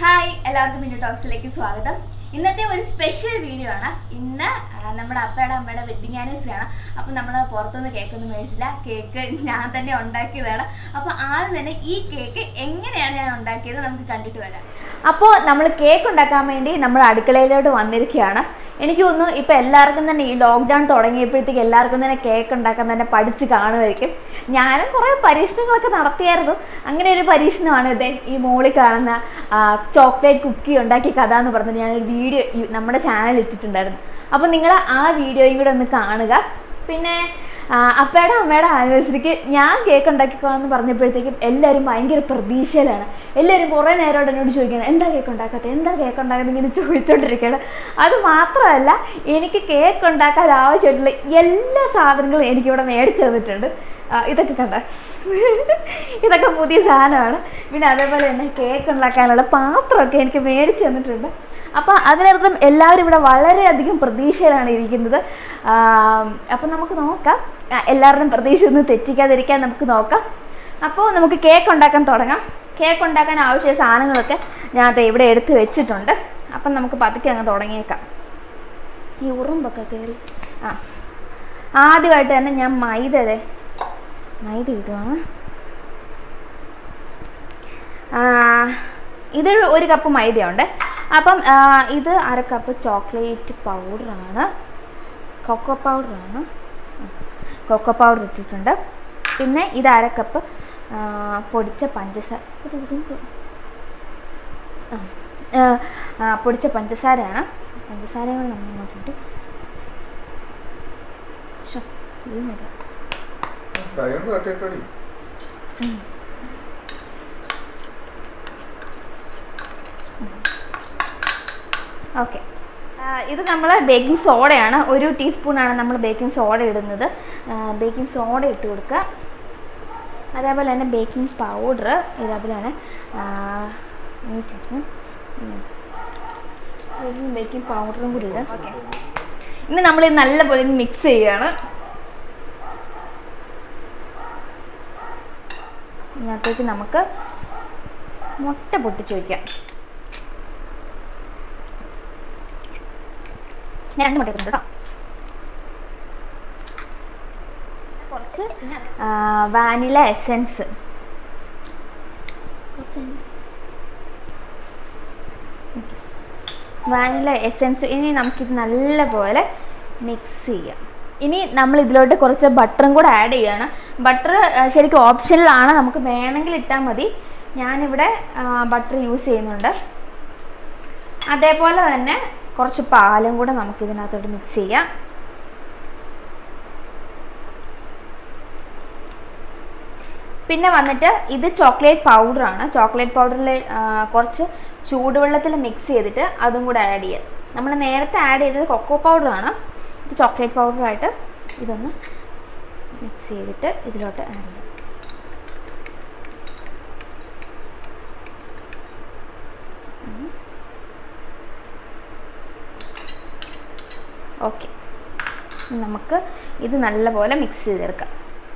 Hi എല്ലാവർക്കും മിന്നു ടോക്സിലേക്ക് സ്വാഗതം ഇന്നത്തെ ഒരു സ്പെഷ്യൽ വീഡിയോ ആണ് ഇന്ന് ആ, നമ്മുടെ അപ്പയുടെ അമ്മയുടെ വെഡിങ് ആനിവേഴ്സറി ആണ് അപ്പം നമ്മൾ പുറത്തുനിന്ന് കേക്കൊന്നും മേടിച്ചില്ല കേക്ക് ഞാൻ തന്നെ ഉണ്ടാക്കിയതാണ് അപ്പോൾ ആദ്യം തന്നെ ഈ കേക്ക് എങ്ങനെയാണ് ഞാൻ ഉണ്ടാക്കിയത് നമുക്ക് കണ്ടിട്ട് വരാം അപ്പോൾ നമ്മൾ കേക്ക് ഉണ്ടാക്കാൻ വേണ്ടി നമ്മൾ അടുക്കളയിലോട്ട് വന്നിരിക്കുകയാണ് എനിക്ക് തോന്നുന്നു ഇപ്പോൾ എല്ലാവർക്കും തന്നെ ഈ ലോക്ക്ഡൗൺ തുടങ്ങിയപ്പോഴത്തേക്ക് എല്ലാവർക്കും തന്നെ കേക്ക് ഉണ്ടാക്കാൻ തന്നെ പഠിച്ച് കാണുമായിരിക്കും ഞാനും കുറേ പരീക്ഷണങ്ങളൊക്കെ നടത്തിയായിരുന്നു അങ്ങനെ ഒരു പരീക്ഷണമാണ് ഇത് ഈ മോളിൽ കാണുന്ന ചോക്ലേറ്റ് കുക്കി ഉണ്ടാക്കിയ കഥ എന്ന് പറഞ്ഞിട്ട് ഞാനൊരു വീഡിയോ നമ്മുടെ ചാനൽ ഇട്ടിട്ടുണ്ടായിരുന്നു അപ്പോൾ നിങ്ങൾ ആ വീഡിയോയും കൂടെ ഒന്ന് കാണുക പിന്നെ ആ, അപ്പയുടെ അമ്മയുടെ ആനിവേഴ്സറിക്ക് ഞാൻ കേക്ക് ഉണ്ടാക്കിക്കോളാന്ന് പറഞ്ഞപ്പോഴത്തേക്കും എല്ലാവരും ഭയങ്കര പ്രതീക്ഷയിലാണ് എല്ലാവരും കുറേ നേരമായിട്ട് എന്നോട് ചോദിക്കുന്നത് എന്താ കേക്ക് ഉണ്ടാക്കാത്തത് എന്താ കേക്ക് ഉണ്ടാക്കുന്നത് ഇങ്ങനെ ചോദിച്ചുകൊണ്ടിരിക്കുകയാണ് അത് മാത്രമല്ല എനിക്ക് കേക്ക് ഉണ്ടാക്കാൻ ആവശ്യമായിട്ടുള്ള എല്ലാ സാധനങ്ങളും എനിക്കിവിടെ മേടിച്ചു തന്നിട്ടുണ്ട് ആ, ഇതൊക്കെ കണ്ട ഇതൊക്കെ പുതിയ സാധനമാണ് പിന്നെ അതേപോലെ തന്നെ കേക്ക് ഉണ്ടാക്കാനുള്ള പാത്രമൊക്കെ എനിക്ക് മേടിച്ചു തന്നിട്ടുണ്ട് അപ്പോൾ അതിനർത്ഥം എല്ലാവരും ഇവിടെ വളരെയധികം പ്രതീക്ഷയിലാണ് ഇരിക്കുന്നത് അപ്പം നമുക്ക് നോക്കാം ആ, എല്ലാവരുടെയും പ്രതീക്ഷ ഒന്നും തെറ്റിക്കാതിരിക്കാൻ നമുക്ക് നോക്കാം അപ്പോൾ നമുക്ക് കേക്ക് ഉണ്ടാക്കാൻ തുടങ്ങാം കേക്ക് ഉണ്ടാക്കാൻ ആവശ്യ സാധനങ്ങളൊക്കെ ഞാൻ ദേ ഇവിടെ എടുത്ത് വെച്ചിട്ടുണ്ട് അപ്പം നമുക്ക് പതുക്കെ അങ്ങ് തുടങ്ങിയേക്കാം ഈ ഉറുമ്പൊക്കെ കയറി ആ ആദ്യമായിട്ട് തന്നെ ഞാൻ മൈദ ദേ മൈദ ഇടുവാണ് ആ, ഇത് ഒരു കപ്പ് മൈദയുണ്ട് അപ്പം ആ, ഇത് അര കപ്പ് ചോക്ലേറ്റ് പൗഡറാണ് കൊക്കോ പൗഡറാണ് കൊക്കോ പൗഡർ ഇട്ടിട്ടുണ്ട് പിന്നെ ഇത് അര കപ്പ് ആ, പൊടിച്ച പഞ്ചസാര ഒരു ഉറുമ്പ്. ആ, ആ, ആ, പൊടിച്ച പഞ്ചസാരയാണ് പഞ്ചസാരകൾ നമ്മൾ ഇങ്ങോട്ടിട്ട് ശ്ശോ, വീഴുന്നില്ല. കൈ കൊണ്ട് തട്ടിയിട്ടടി ഓക്കെ ഇത് നമ്മൾ ബേക്കിംഗ് സോഡയാണ് ഒരു ടീസ്പൂണാണ് നമ്മൾ ബേക്കിംഗ് സോഡ ഇടുന്നത് ബേക്കിംഗ് സോഡ ഇട്ട് കൊടുക്കുക അതേപോലെ തന്നെ ബേക്കിംഗ് പൗഡർ ഇതേപോലെ തന്നെ ആ, ഒരു ടീസ്പൂൺ ബേക്കിംഗ് പൗഡറും കൂടി ഇടാം ഓക്കെ ഇനി നമ്മൾ ഇത് നല്ലപോലെ മിക്സ് ചെയ്യുകയാണ് ഇതിനകത്തേക്ക് നമുക്ക് മുട്ട പൊട്ടിച്ച് വയ്ക്കാം ഞാൻ രണ്ട് മുട്ട ഇട്ടിട്ടുണ്ട് കേട്ടോ കുറച്ച് വാനില എസെൻസ് വാനില എസെൻസ് ഇനി നമുക്കിത് നല്ലപോലെ മിക്സ് ചെയ്യാം ഇനി നമ്മൾ ഇതിലോട്ട് കുറച്ച് ബട്ടറും കൂടെ ആഡ് ചെയ്യാണ് ബട്ടർ ശരിക്കും ഓപ്ഷനിലാണ് നമുക്ക് വേണമെങ്കിൽ ഇട്ടാൽ മതി ഞാനിവിടെ ബട്ടർ യൂസ് ചെയ്യുന്നുണ്ട് അതേപോലെ തന്നെ കുറച്ച് പാലും കൂടെ നമുക്ക് ഇതിനകത്തോട്ട് മിക്സ് ചെയ്യാം പിന്നെ വന്നിട്ട് ഇത് ചോക്ലേറ്റ് പൗഡറാണ് ചോക്ലേറ്റ് പൗഡറിൽ കുറച്ച് ചൂടുവെള്ളത്തിൽ മിക്സ് ചെയ്തിട്ട് അതും കൂടെ ആഡ് ചെയ്യാം നമ്മൾ നേരത്തെ ആഡ് ചെയ്തത് കൊക്കോ പൗഡറാണ് ഇത് ചോക്ലേറ്റ് പൗഡറായിട്ട് ഇതൊന്ന് മിക്സ് ചെയ്തിട്ട് ഇതിലോട്ട് ആഡ് ചെയ്യാം ഓക്കെ നമുക്ക് ഇത് നല്ലപോലെ മിക്സ് ചെയ്തെടുക്കാം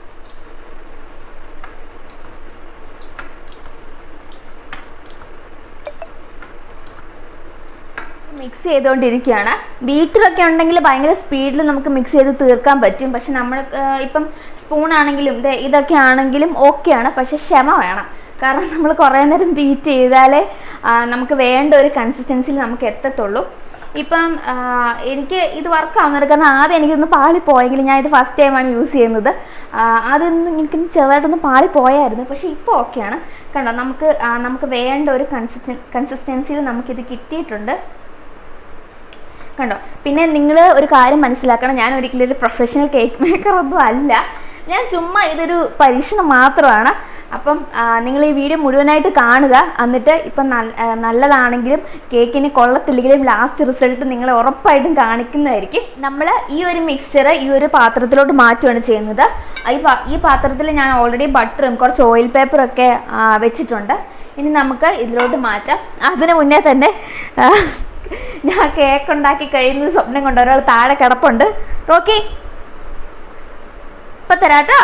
മിക്സ് ചെയ്തുകൊണ്ടിരിക്കുകയാണ് ബീറ്ററൊക്കെ ഉണ്ടെങ്കിൽ ഭയങ്കര സ്പീഡിൽ നമുക്ക് മിക്സ് ചെയ്ത് തീർക്കാൻ പറ്റും പക്ഷെ നമ്മൾ ഇപ്പം സ്പൂൺ ആണെങ്കിലും ദേ ഇതൊക്കെ ആണെങ്കിലും ഓക്കെയാണ് പക്ഷെ ക്ഷമ വേണം കാരണം നമ്മൾ കുറേ നേരം ബീറ്റ് ചെയ്താലേ ആ, നമുക്ക് വേണ്ട ഒരു കൺസിസ്റ്റൻസിയിൽ നമുക്ക് എത്തത്തുള്ളൂ ഇപ്പം ആ, എനിക്ക് ഇത് വർക്ക് ആവുന്നത് കാരണം ആദ്യം എനിക്കൊന്ന് പാളിപ്പോയെങ്കിലും ഞാൻ ഇത് ഫസ്റ്റ് ടൈമാണ് യൂസ് ചെയ്യുന്നത് ആ, അതൊന്ന് എനിക്ക് ചെറുതായിട്ടൊന്ന് പാളിപ്പോയായിരുന്നു പക്ഷേ ഇപ്പോൾ ഓക്കെയാണ് കണ്ടോ നമുക്ക് ആ, നമുക്ക് വേണ്ട ഒരു കൺസിസ്റ്റൻ കൺസിസ്റ്റൻസിയിൽ നമുക്കിത് കിട്ടിയിട്ടുണ്ട് കണ്ടോ പിന്നെ നിങ്ങൾ ഒരു കാര്യം മനസ്സിലാക്കണം ഞാൻ ഒരിക്കലും ഒരു പ്രൊഫഷണൽ കേക്ക് മേക്കർ ഒന്നും അല്ല ഞാൻ ചുമ്മാ ഇതൊരു പരീക്ഷണം മാത്രമാണ് അപ്പം നിങ്ങൾ ഈ വീഡിയോ മുഴുവനായിട്ട് കാണുക എന്നിട്ട് ഇപ്പം നല്ല ആ, നല്ലതാണെങ്കിലും കേക്കിന് കൊള്ളത്തില്ലെങ്കിലും ലാസ്റ്റ് റിസൾട്ട് നിങ്ങൾ ഉറപ്പായിട്ടും കാണിക്കുന്നതായിരിക്കും നമ്മൾ ഈ ഒരു മിക്സ്ചർ ഈ ഒരു പാത്രത്തിലോട്ട് മാറ്റുകയാണ് ചെയ്യുന്നത് ഈ പാ- ഈ പാത്രത്തിൽ ഞാൻ ഓൾറെഡി ബട്ടറും കുറച്ച് ഓയിൽ പേപ്പറൊക്കെ വെച്ചിട്ടുണ്ട് ഇനി നമുക്ക് ഇതിലോട്ട് മാറ്റാം അതിന് മുന്നേ തന്നെ ആ, ഞാൻ കേക്ക് ഉണ്ടാക്കി കഴിയുന്ന സ്വപ്നം കൊണ്ട് ഒരാൾ താഴെ കിടപ്പുണ്ട് റോക്കി ഇപ്പൊ തരാട്ടോ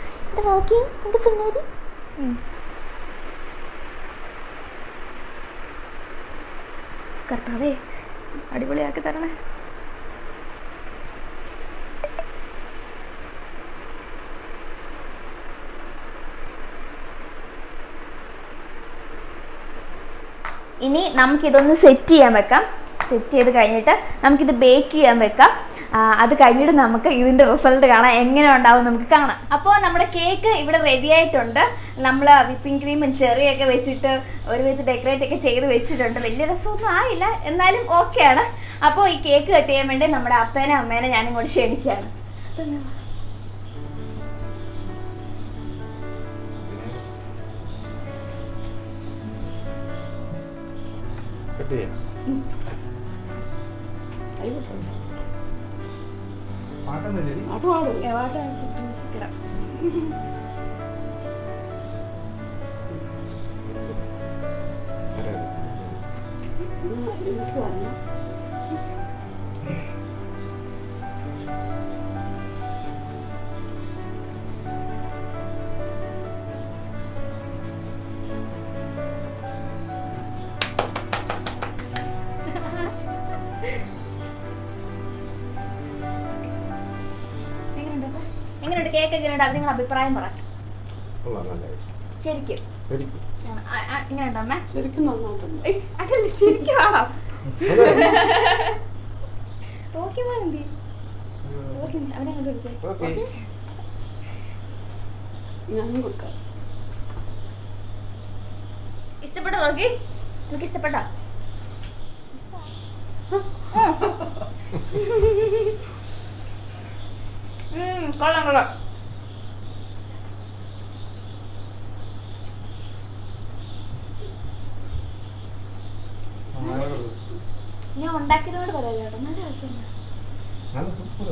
റോക്കി എന്ത് പിന്നേര് കർത്താവേ അടിപൊളിയാക്കി തരണേ ഇനി നമുക്കിതൊന്ന് സെറ്റ് ചെയ്യാൻ വെക്കാം സെറ്റ് ചെയ്ത് കഴിഞ്ഞിട്ട് നമുക്കിത് ബേക്ക് ചെയ്യാൻ വെക്കാം ആ, അത് കഴിഞ്ഞിട്ട് നമുക്ക് ഇതിൻ്റെ റിസൾട്ട് കാണാം എങ്ങനെ ഉണ്ടാവും നമുക്ക് കാണാം അപ്പോൾ നമ്മുടെ കേക്ക് ഇവിടെ റെഡി ആയിട്ടുണ്ട് നമ്മൾ വിപ്പിംഗ് ക്രീമും ചെറിയൊക്കെ വെച്ചിട്ട് ഒരു വിധത്തിൽ ഡെക്കറേറ്റ് ഒക്കെ ചെയ്ത് വെച്ചിട്ടുണ്ട് വലിയ രസമൊന്നും ആയില്ല എന്നാലും ഓക്കെയാണ് അപ്പോൾ ഈ കേക്ക് കട്ട് ചെയ്യാൻ വേണ്ടി നമ്മുടെ അപ്പേനെ അമ്മേനെ ഞാനും കൂടി ക്ഷണിക്കുകയാണ് അപ്പോൾ എന്നാ? കട്ട് ചെയ്യാം പാട്ടൊന്നുമില്ലേ എവാർഡ് music ഇടാം. എങ്ങനെയുണ്ട് അപ്പൊ? എങ്ങനെയുണ്ട് കേക്ക് എങ്ങനെയുണ്ട് അത് നിങ്ങൾ അഭിപ്രായം പറ കൊള്ളാം നല്ല ശരിക്കും ശരിക്കും ആ, ആ, എങ്ങനെയുണ്ട് അമ്മ ശരിക്കും നന്നായിട്ടുണ്ട് ഏയ്, അതല്ല ശരിക്കും ആണോ ഓക്കെ പോലെന്തി ഓക്കെ അവനെ കണ്ടു പിടിച്ചേ ഓക്കെ ഞാനും കൊടുക്കാം ഇഷ്ടപ്പെട്ടോ റോക്കി നിനക്ക് ഇഷ്ടപ്പെട്ടോ ഉം, കൊള്ളാം കൊള്ളാം ഞാൻ ഉണ്ടാക്കിയത് കൊണ്ട് പറയാം കേട്ടോ നല്ല രസമുണ്ട് നല്ല സൂപ്പർ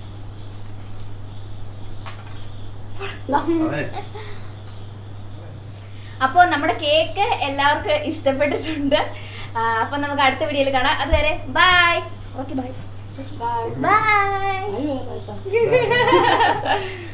അപ്പോൾ നമ്മുടെ കേക്ക് എല്ലാവർക്കും ഇഷ്ടപ്പെട്ടിട്ടുണ്ട് അപ്പോൾ നമുക്ക് അടുത്ത വീഡിയോയിൽ കാണാം അതുവരെ bye okay bye bye bye bye വേറെ